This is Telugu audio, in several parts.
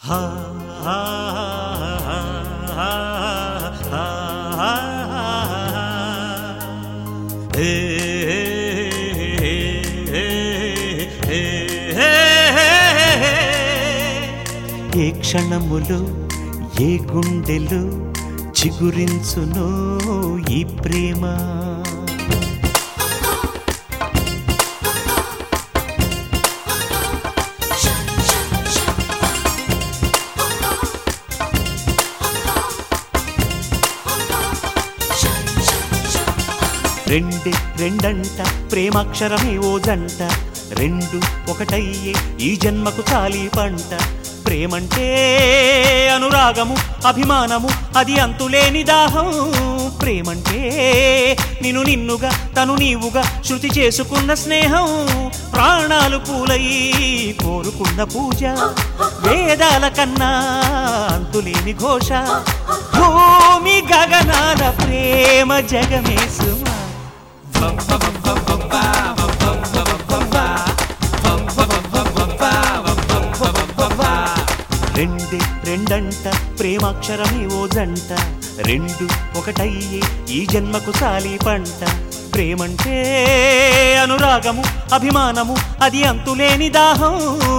హా, హా, హా, హా, హా, హా. హే, హే, హే, హే, హే, హే, హే. ఏ క్షణములు ఏ గుండెలు చిగురించునో ఈ ప్రేమ రెండే రెండంట ప్రేమాక్షరమే ఓ జంట రెండు ఒకటయ్యే ఈ జన్మకు చాలి పంట ప్రేమంటే అనురాగము అభిమానము అది అంతులేని దాహం ప్రేమంటే నిన్ను నిన్నుగా తను నీవుగా శృతి చేసుకున్న స్నేహం ప్రాణాలు పూలై కోరుకున్న పూజ వేదాల కన్నా అంతులేని ఘోష భూమి గగనాల ప్రేమ జగమేసుమా రెండే రెండంట ప్రేమాక్షరమే ఓ జంట రెండు ఒకటయ్యే ఈ జన్మకు చాలి పంట ప్రేమంటే అనురాగము అభిమానము అది అంతులేని దాహం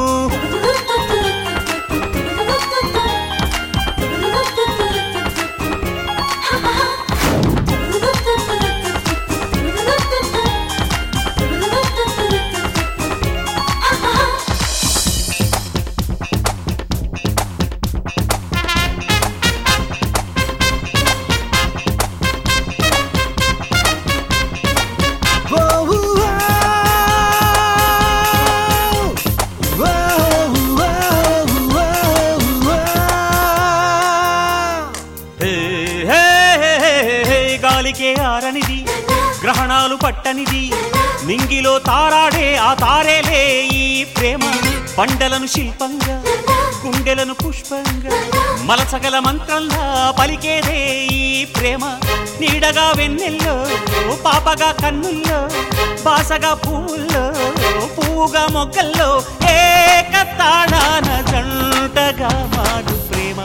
హే, హే, హే, హే, హే, గాలికే ఆరనిది గ్రహణాలు పట్టనిది నింగిలో తారాడే ఆ తారేలే ఈ ప్రేమ పండలను శిల్పంగా గుండెలను పుష్పంగా మలసగల మంత్రంలా పలికేదే ఈ ప్రేమ నీడగా వెన్నెల్లో పాపగా కన్నుల్లో బాసగా పువ్వుల్లో పువ్వుగా మొగ్గల్లో ఏకతాళాన జంటగా మాడు ప్రేమ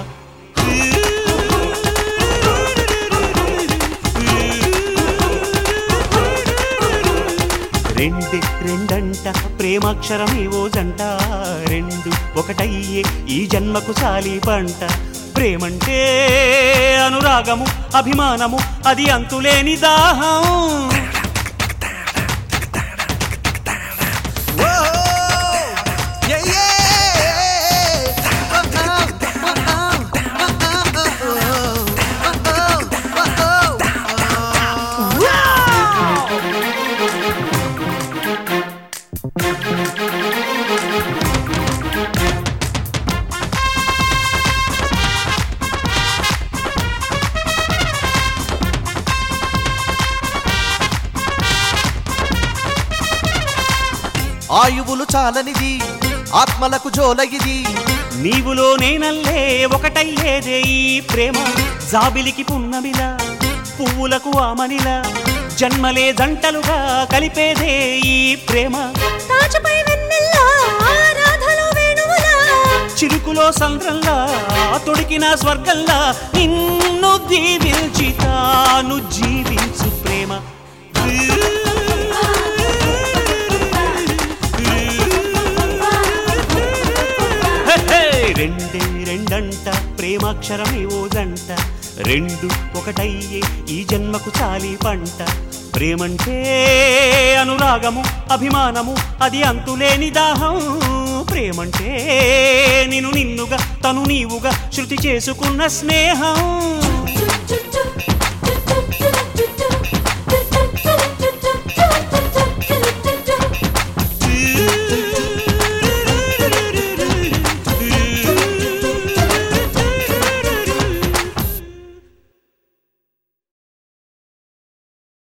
రెండే రెండంట ప్రేమాక్షరమే ఓ జంట రెండు ఒకటయ్యే ఈ జన్మకు చాలి పంట ప్రేమంటే అనురాగము అభిమానము అది అంతులేని దాహం ఆయువులు చాలనిది ఆత్మలకు జోలగిది నీవులో నేనల్లే ఒకటయ్యేదే ఈ ప్రేమ జాబిలికి పున్నమిలా పువ్వులకు ఆమనిలా జన్మలే జంటలుగా కలిపేదే ఈ ప్రేమ తాచుపై వెన్నెల్లా ఆరాధలో వేణువులా చిరుకులో సంద్రంలా తొడికిన స్వర్గంలా నిన్ను దీవించి తాను జీవించు ప్రేమ హే, హే, రెండే రెండంట ప్రేమాక్షరమే ఓ జంట రెండు ఒకటయ్యే ఈ జన్మకు చాలి పంట ప్రేమంటే అనురాగము అభిమానము అది అంతులేని దాహం ప్రేమంటే నిన్ను నిన్నుగా తను నీవుగా శృతి చేసుకున్న స్నేహం